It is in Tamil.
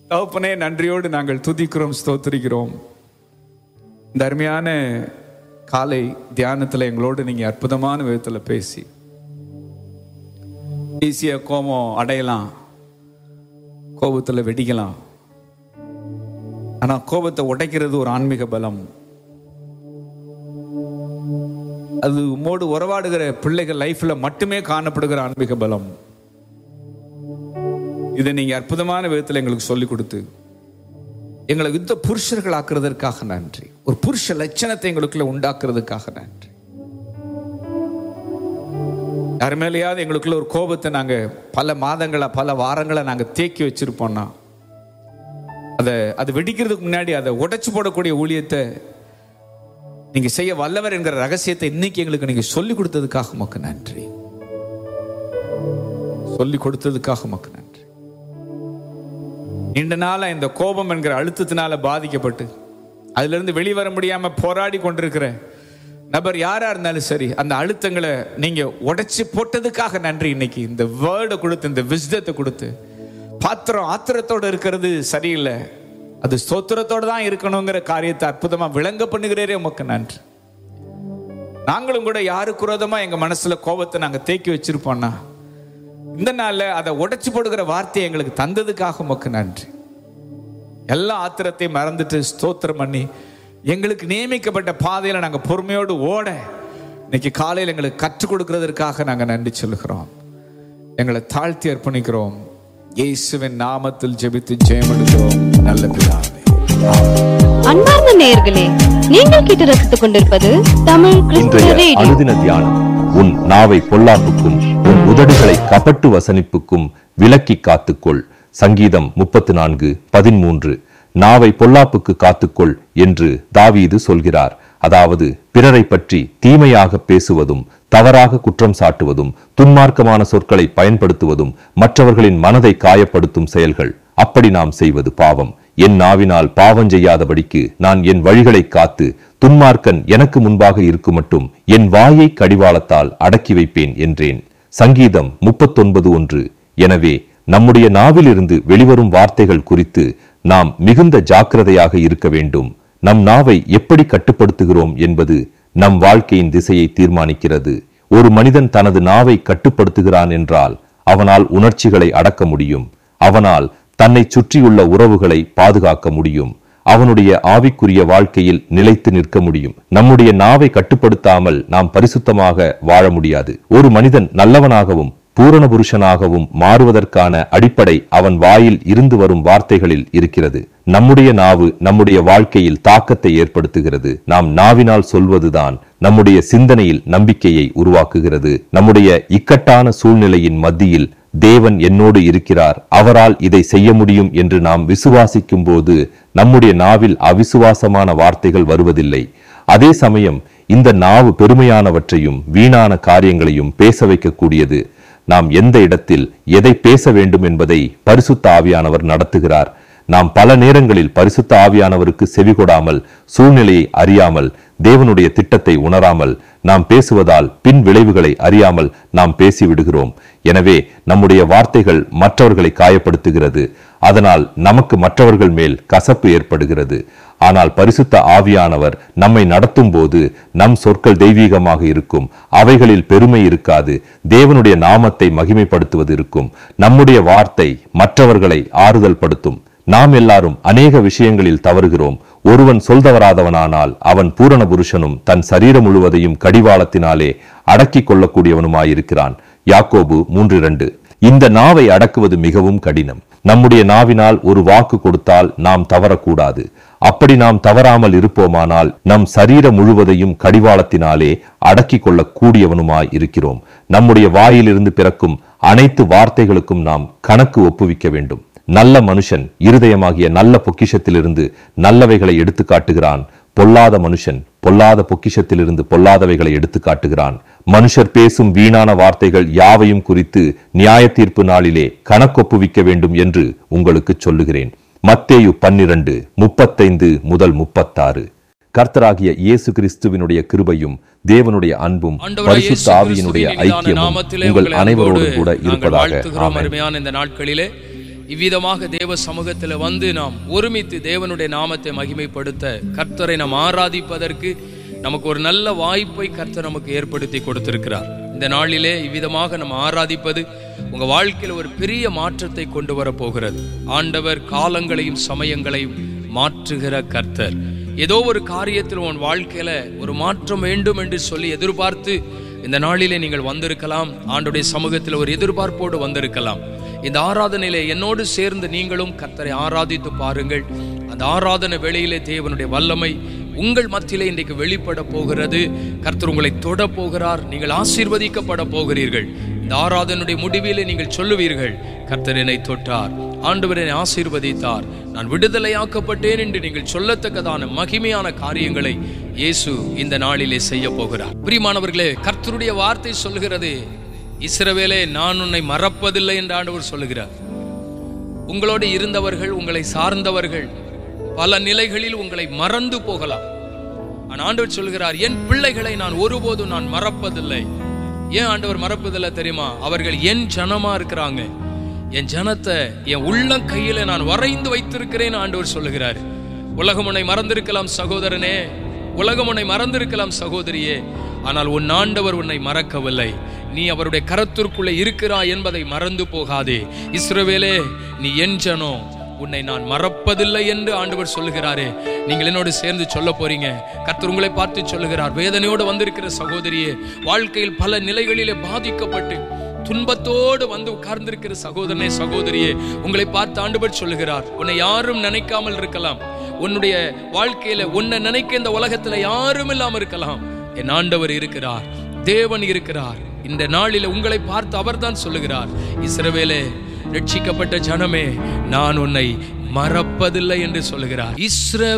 தகப்பனே நன்றியோடு நாங்கள் துதிக்கிறோம் ஸ்தோத்திரிக்கிறோம் இந்த அருமையான காலை தியானத்தில் எங்களோடு நீங்கள் அற்புதமான விதத்தில் பேசி ஈஸியாக கோபம் அடையலாம் கோபத்தில் வெடிக்கலாம் ஆனால் கோபத்தை உடைக்கிறது ஒரு ஆன்மீக பலம் அது உம்மோடு உறவாடுகிற பிள்ளைகள் லைஃப்ல மட்டுமே காணப்படுகிற ஆன்மீக பலம் இதை நீங்க அற்புதமான விதத்தில் எங்களுக்கு சொல்லிக் கொடுத்து எங்களை யுத்த புருஷர்கள் ஆக்குறதற்காக நன்றி ஒரு புருஷ லட்சணத்தை எங்களுக்குள்ள உண்டாக்குறதுக்காக நன்றி யார் மேலேயாவது எங்களுக்குள்ள ஒரு கோபத்தை நாங்க பல மாதங்களா பல வாரங்களா நாங்க தேக்கி வச்சிருப்போம்னா அதை அது வெடிக்கிறதுக்கு முன்னாடி அதை உடைச்சு போடக்கூடிய ஊழியத்தை நீங்க செய்ய வல்லவர் என்கிற ரகசியத்தை இன்னைக்கு எங்களுக்கு நீங்க சொல்லி கொடுத்ததுக்காக உமக்கு நன்றி சொல்லி கொடுத்ததுக்காக உமக்கு நன்றி நீண்ட நாளா இந்த கோபம் என்கிற அழுத்தத்தினால பாதிக்கப்பட்டு அதுல இருந்து வெளிவர முடியாம போராடி கொண்டிருக்கிற நபர் யாரா இருந்தாலும் சரி அந்த அழுத்தங்களை நீங்க உடைச்சு போட்டதுக்காக நன்றி இன்னைக்கு இந்த வேர்டை கொடுத்து இந்த விஸ்தத்தை கொடுத்து பாத்திரம் ஆத்திரத்தோட இருக்கிறது சரியில்லை அது ஸ்தோத்திரத்தோட தான் இருக்கணுங்கிற காரியத்தை அற்புதமா விளங்க பண்ணுகிறேரே உமக்கு நன்றி நாங்களும் கூட யாருக்கு விரோதமா எங்க மனசுல கோபத்தை நாங்க தேக்கி வச்சிருப்போம்னா இந்த நாள்ல அதை உடைச்சு போடுகிற வார்த்தையை எங்களுக்கு தந்ததுக்காக உமக்கு நன்றி எல்லா ஆத்திரத்தையும் மறந்துட்டு ஸ்தோத்திரம் பண்ணி எங்களுக்கு நியமிக்கப்பட்ட பாதையில நாங்க பொறுமையோடு ஓட இன்னைக்கு காலையில் எங்களுக்கு கற்றுக் கொடுக்கிறதற்காக நாங்க நன்றி சொல்லுகிறோம் எங்களை தாழ்த்தி அர்ப்பணிக்கிறோம் இயேசுவின் நாமத்தில் ஜெபித்து ஜெயமெடுக்கிறோம் நல்ல பிதாவே அன்பார்ந்த நேயர்களே நீங்கள் கேட்டு ரசித்துக் கொண்டிருப்பது தமிழ் கிறிஸ்துவ இன்றைய ரேடியோ அனுதின தியானம் உன் நாவை பொல்லாப்புக்கும் உன் உதடுகளை கபட்டு வசனிப்புக்கும் விலக்கி காத்துக்கொள் சங்கீதம் முப்பத்து நான்கு பதிமூன்று நாவை பொல்லாப்புக்கு காத்துக்கொள் என்று தாவீது சொல்கிறார் அதாவது பிறரை பற்றி தீமையாக பேசுவதும் தவறாக குற்றம் சாட்டுவதும் துன்மார்க்கமான சொற்களை பயன்படுத்துவதும் மற்றவர்களின் மனதை காயப்படுத்தும் செயல்கள் அப்படி நாம் செய்வது பாவம் என் நாவினால் பாவம் செய்யாதபடிக்கு நான் என் வழிகளை காத்து துன்மார்க்கன் எனக்கு முன்பாக இருக்கும் மட்டும் என் வாயை கடிவாளத்தால் அடக்கி வைப்பேன் என்றேன் சங்கீதம் முப்பத்தொன்பது ஒன்று எனவே நம்முடைய நாவிலிருந்து வெளிவரும் வார்த்தைகள் குறித்து நாம் மிகுந்த ஜாக்கிரதையாக இருக்க வேண்டும் நம் நாவை எப்படி கட்டுப்படுத்துகிறோம் என்பது நம் வாழ்க்கையின் திசையை தீர்மானிக்கிறது ஒரு மனிதன் தனது நாவை கட்டுப்படுத்துகிறான் என்றால் அவனால் உணர்ச்சிகளை அடக்க முடியும் அவனால் தன்னை சுற்றியுள்ள உறவுகளை பாதுகாக்க முடியும் அவனுடைய ஆவிக்குரிய வாழ்க்கையில் நிலைத்து நிற்க முடியும் நம்முடைய நாவை கட்டுப்படுத்தாமல் நாம் பரிசுத்தமாக வாழ முடியாது ஒரு மனிதன் நல்லவனாகவும் பூரண புருஷனாகவும் மாறுவதற்கான அடிப்படை அவன் வாயில் இருந்து வரும் வார்த்தைகளில் இருக்கிறது நம்முடைய நாவு நம்முடைய வாழ்க்கையில் தாக்கத்தை ஏற்படுத்துகிறது நாம் நாவினால் சொல்வதுதான் நம்முடைய சிந்தனையில் நம்பிக்கையை உருவாக்குகிறது நம்முடைய இக்கட்டான சூழ்நிலையின் மத்தியில் தேவன் என்னோடு இருக்கிறார் அவரால் இதை செய்ய முடியும் என்று நாம் விசுவாசிக்கும் போது நம்முடைய நாவில் அவிசுவாசமான வார்த்தைகள் வருவதில்லை அதே சமயம் இந்த நாவு பெருமையானவற்றையும் வீணான காரியங்களையும் பேச வைக்கக்கூடியது நாம் எந்த இடத்தில் எதை பேச வேண்டும் என்பதை பரிசுத்த ஆவியானவர் நடத்துகிறார் நாம் பல நேரங்களில் பரிசுத்த ஆவியானவருக்கு செவிகொடாமல் சூழ்நிலையை அறியாமல் தேவனுடைய திட்டத்தை உணராமல் நாம் பேசுவதால் பின் விளைவுகளை அறியாமல் நாம் பேசிவிடுகிறோம் எனவே நம்முடைய வார்த்தைகள் மற்றவர்களை காயப்படுத்துகிறது அதனால் நமக்கு மற்றவர்கள் மேல் கசப்பு ஏற்படுகிறது ஆனால் பரிசுத்த ஆவியானவர் நம்மை நடத்தும் போது நம் சொற்கள் தெய்வீகமாக இருக்கும் அவைகளில் பெருமை இருக்காது தேவனுடைய நாமத்தை மகிமைப்படுத்துவது இருக்கும் நம்முடைய வார்த்தை மற்றவர்களை ஆறுதல் படுத்தும் நாம் எல்லாரும் அநேக விஷயங்களில் தவறுகிறோம் ஒருவன் சொல்தவராதவனானால் அவன் பூரண புருஷனும் தன் சரீரம் முழுவதையும் கடிவாளத்தினாலே அடக்கிக் கொள்ளக்கூடியவனுமாயிருக்கிறான் யாக்கோபு மூன்று இரண்டு இந்த நாவை அடக்குவது மிகவும் கடினம் நம்முடைய நாவினால் ஒரு வாக்கு கொடுத்தால் நாம் தவறக்கூடாது அப்படி நாம் தவறாமல் இருப்போமானால் நம் சரீரம் முழுவதையும் கடிவாளத்தினாலே அடக்கிக் கொள்ளக் கூடியவனுமாய் இருக்கிறோம் நம்முடைய வாயிலிருந்து பிறக்கும் அனைத்து வார்த்தைகளுக்கும் நாம் கணக்கு ஒப்புவிக்க வேண்டும் நல்ல மனுஷன் இருதயமாகிய நல்ல பொக்கிஷத்திலிருந்து நல்லவைகளை எடுத்து காட்டுகிறான் பொல்லாத மனுஷன் பொல்லாத பொக்கிஷத்திலிருந்து பொல்லாதவைகளை எடுத்து காட்டுகிறான் மனுஷர் பேசும் வீணான வார்த்தைகள் யாவையும் குறித்து நியாய தீர்ப்பு நாளிலே கணக்கொப்புவிக்க வேண்டும் என்று உங்களுக்கு சொல்லுகிறேன் மத்தேயு பன்னிரண்டு முப்பத்தைந்து முதல் முப்பத்தாறு கர்த்தராகிய இயேசு கிறிஸ்துவினுடைய கிருபையும் தேவனுடைய அன்பும் ஆண்டவராய் பரிசுத்த இயேசு ஆவியினுடைய கிறிஸ்துவின் இனிதான ஐக்கியமும் நாமத்திலே உங்கள் உங்களை அனைவரோடும் அன்போடு கூட நாங்கள் இருப்பதாக வாழ்த்துகிறோம் ஆமென் அருமையான இந்த நாட்களிலே இவ்விதமாக தேவ சமூகத்தில் வந்து நாம் ஒருமித்து தேவனுடைய நாமத்தை மகிமைப்படுத்த கர்த்தரை நாம் ஆராதிப்பதற்கு நமக்கு ஒரு நல்ல வாய்ப்பை கர்த்தர் நமக்கு ஏற்படுத்தி கொடுத்திருக்கிறார் இந்த நாளிலே இவ்விதமாக நம்ம ஆராதிப்பது உங்க வாழ்க்கையில் ஒரு பெரிய மாற்றத்தை கொண்டு வர போகிறது ஆண்டவர் காலங்களையும் சமயங்களையும் மாற்றுகிற கர்த்தர் ஏதோ ஒரு காரியத்தில் உன் வாழ்க்கையில ஒரு மாற்றம் வேண்டும் என்று சொல்லி எதிர்பார்த்து இந்த நாளிலே நீங்கள் வந்திருக்கலாம் ஆண்டுடைய சமூகத்தில் ஒரு எதிர்பார்ப்போடு வந்திருக்கலாம் இந்த ஆராதனையிலே என்னோடு சேர்ந்து நீங்களும் கர்த்தரை ஆராதித்து பாருங்கள் அந்த ஆராதனை வேளையிலே தேவனுடைய வல்லமை உங்கள் மத்தியிலே இன்றைக்கு வெளிப்பட போகிறது கர்த்தர் உங்களை தொட போகிறார் நீங்கள் ஆசீர்வதிக்கப்பட போகிறீர்கள் இந்த ஆராதனுடைய முடிவிலே நீங்கள் சொல்லுவீர்கள் கர்த்தர் என்னை தொட்டார் ஆண்டவர் என்னை ஆசீர்வதித்தார் நான் விடுதலையாக்கப்பட்டேன் என்று நீங்கள் சொல்லத்தக்கதான மகிமையான காரியங்களை இயேசு இந்த நாளிலே செய்ய போகிறார் பிரியமானவர்களே கர்த்தருடைய வார்த்தை சொல்லுகிறது இஸ்ரவேலே நான் உன்னை மறப்பதில்லை என்று ஆண்டவர் சொல்லுகிறார் உங்களோடு இருந்தவர்கள் உங்களை சார்ந்தவர்கள் பல நிலைகளில் உங்களை மறந்து போகலாம் ஆனால் ஆண்டவர் சொல்கிறார் என் பிள்ளைகளை நான் ஒருபோதும் நான் மறப்பதில்லை ஏன் ஆண்டவர் மறப்பதில்லை தெரியுமா அவர்கள் என் ஜனமா இருக்கிறாங்க என் ஜனத்தை என் உள்ளம் கையில நான் வரைந்து வைத்திருக்கிறேன் ஆண்டவர் சொல்லுகிறார் உலகம் உன்னை மறந்திருக்கலாம் சகோதரனே உலகம் உன்னை மறந்திருக்கலாம் சகோதரியே ஆனால் உன் ஆண்டவர் உன்னை மறக்கவில்லை நீ அவருடைய கரத்திற்குள்ளே இருக்கிறாய் என்பதை மறந்து போகாதே இஸ்ரவேலே நீ என் ஜனம் உன்னை நான் மறப்பதில்லை என்று ஆண்டவர் சொல்லுகிறாரே நீங்கள் என்னோடு சேர்ந்து சொல்ல போறீங்க கர்த்தர் உங்களை பார்த்து சொல்லுகிறார் வேதனையோடு வந்திருக்கிற சகோதரியே வாழ்க்கையில் பல நிலைகளிலே பாதிக்கப்பட்டு துன்பத்தோடு வந்து உட்கார்ந்திருக்கிற சகோதரனே சகோதரியே உங்களை பார்த்து ஆண்டவர் சொல்லுகிறார் உன்னை யாரும் நினைக்காமல் இருக்கலாம் உன்னுடைய வாழ்க்கையில உன்னை நினைக்க இந்த உலகத்துல யாரும் இல்லாம இருக்கலாம் என் ஆண்டவர் இருக்கிறார் தேவன் இருக்கிறார் இந்த நாளில உங்களை பார்த்து அவர்தான் சொல்லுகிறார் இஸ்ரவேலே ரட்சிக்கப்பட்ட ஜனமே நான் உன்னை மறப்பதில்லை என்று சொல்லுகிறார் இஸ்ரவேல்